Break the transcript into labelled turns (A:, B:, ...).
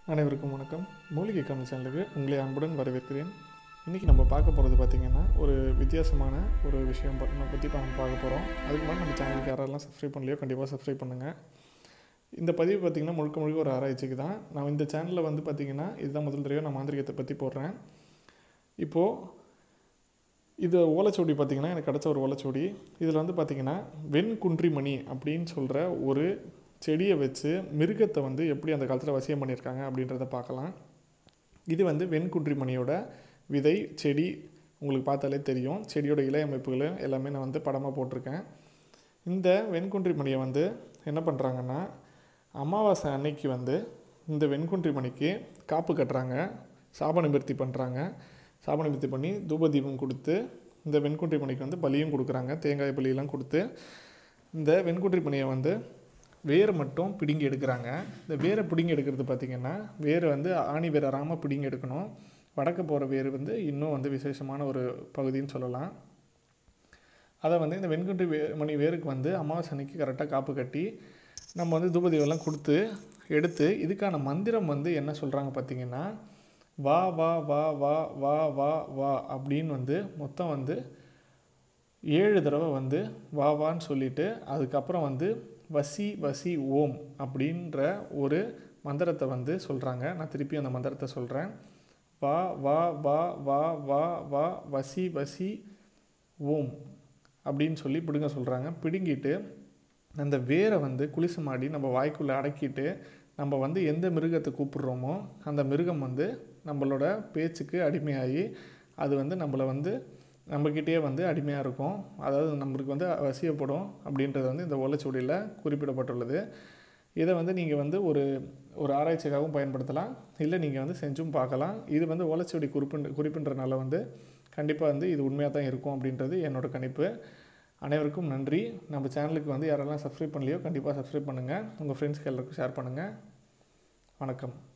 A: அனைவருக்கும் வணக்கம் மூலிகை கமல் சேனலுக்கு உங்களை அன்புடன் வரவேற்கிறேன் இன்றைக்கி நம்ம பார்க்க போகிறது பார்த்திங்கன்னா ஒரு வித்தியாசமான ஒரு விஷயம் ப- நம்ம பற்றி நம்ம பார்க்க போகிறோம் அதுக்கு முன்னாடி நம்ம சேனலுக்கு யாரெல்லாம் சப்ஸ்கிரைப் பண்ணலையோ கண்டிப்பாக சப்ஸ்கிரைப் பண்ணுங்கள் இந்த பதிவு பார்த்திங்கன்னா முழுக்க முழுக்க ஒரு ஆராய்ச்சிக்கு தான் நான் இந்த சேனலில் வந்து பார்த்திங்கன்னா இதுதான் முதல் தடவை நான் மாந்திரிகத்தை பற்றி போடுறேன் இப்போது இது ஓலைச்சுவடி பார்த்திங்கன்னா எனக்கு கிடச்ச ஒரு ஓலைச்சுவடி இதில் வந்து பார்த்திங்கன்னா வெண்குன்றி மணி அப்படின்னு சொல்கிற ஒரு செடியை வச்சு மிருகத்தை வந்து எப்படி அந்த காலத்தில் வசியம் பண்ணியிருக்காங்க அப்படின்றத பார்க்கலாம் இது வந்து வெண்குன்றி மணியோட விதை செடி உங்களுக்கு பார்த்தாலே தெரியும் செடியோட இலை அமைப்புகள் எல்லாமே நான் வந்து படமாக போட்டிருக்கேன் இந்த வெண்குன்றி மணியை வந்து என்ன பண்ணுறாங்கன்னா அமாவாசை அன்னைக்கு வந்து இந்த வெண்குன்றி மணிக்கு காப்பு கட்டுறாங்க சாப நிவர்த்தி பண்ணுறாங்க சாப நிவர்த்தி பண்ணி தூப தீபம் கொடுத்து இந்த வெண்குன்றி மணிக்கு வந்து பலியும் கொடுக்குறாங்க தேங்காய் பலியெல்லாம் கொடுத்து இந்த வெண்குன்றி மணியை வந்து வேர் மட்டும் பிடுங்கி எடுக்கிறாங்க இந்த வேரை பிடுங்கி எடுக்கிறது பார்த்திங்கன்னா வேர் வந்து ஆணி வேர் அறாமல் பிடுங்கி எடுக்கணும் வடக்கு போகிற வேர் வந்து இன்னும் வந்து விசேஷமான ஒரு பகுதின்னு சொல்லலாம் அதை வந்து இந்த வெண்குன்றி வே மணி வேருக்கு வந்து அமாவாசை அன்னைக்கு கரெக்டாக காப்பு கட்டி நம்ம வந்து தூபதீபம்லாம் கொடுத்து எடுத்து இதுக்கான மந்திரம் வந்து என்ன சொல்கிறாங்க பார்த்தீங்கன்னா வா வா வா வா வா வா வா அப்படின்னு வந்து மொத்தம் வந்து ஏழு தடவை வந்து வா வான்னு சொல்லிட்டு அதுக்கப்புறம் வந்து வசி வசி ஓம் அப்படின்ற ஒரு மந்திரத்தை வந்து சொல்கிறாங்க நான் திருப்பி அந்த மந்திரத்தை சொல்கிறேன் வா வா வா வா வா வா வசி வசி ஓம் அப்படின்னு சொல்லி பிடுங்க சொல்கிறாங்க பிடுங்கிட்டு அந்த வேரை வந்து குளிசு மாடி நம்ம வாய்க்குள்ளே அடக்கிட்டு நம்ம வந்து எந்த மிருகத்தை கூப்பிடுறோமோ அந்த மிருகம் வந்து நம்மளோட பேச்சுக்கு அடிமையாகி அது வந்து நம்மளை வந்து நம்மக்கிட்டேயே வந்து அடிமையாக இருக்கும் அதாவது நம்மளுக்கு வந்து வசியப்படும் அப்படின்றது வந்து இந்த ஓலைச்சுவடியில் குறிப்பிடப்பட்டுள்ளது இதை வந்து நீங்கள் வந்து ஒரு ஒரு ஆராய்ச்சிக்காகவும் பயன்படுத்தலாம் இல்லை நீங்கள் வந்து செஞ்சும் பார்க்கலாம் இது வந்து ஓலைச்சுவடி குறிப்பின் குறிப்பின்றனால வந்து கண்டிப்பாக வந்து இது உண்மையாக தான் இருக்கும் அப்படின்றது என்னோட கணிப்பு அனைவருக்கும் நன்றி நம்ம சேனலுக்கு வந்து யாரெல்லாம் சப்ஸ்கிரைப் பண்ணலையோ கண்டிப்பாக சப்ஸ்கிரைப் பண்ணுங்கள் உங்கள் ஃப்ரெண்ட்ஸ்க்கு எல்லாருக்கும் ஷேர் பண்ணுங்கள் வணக்கம்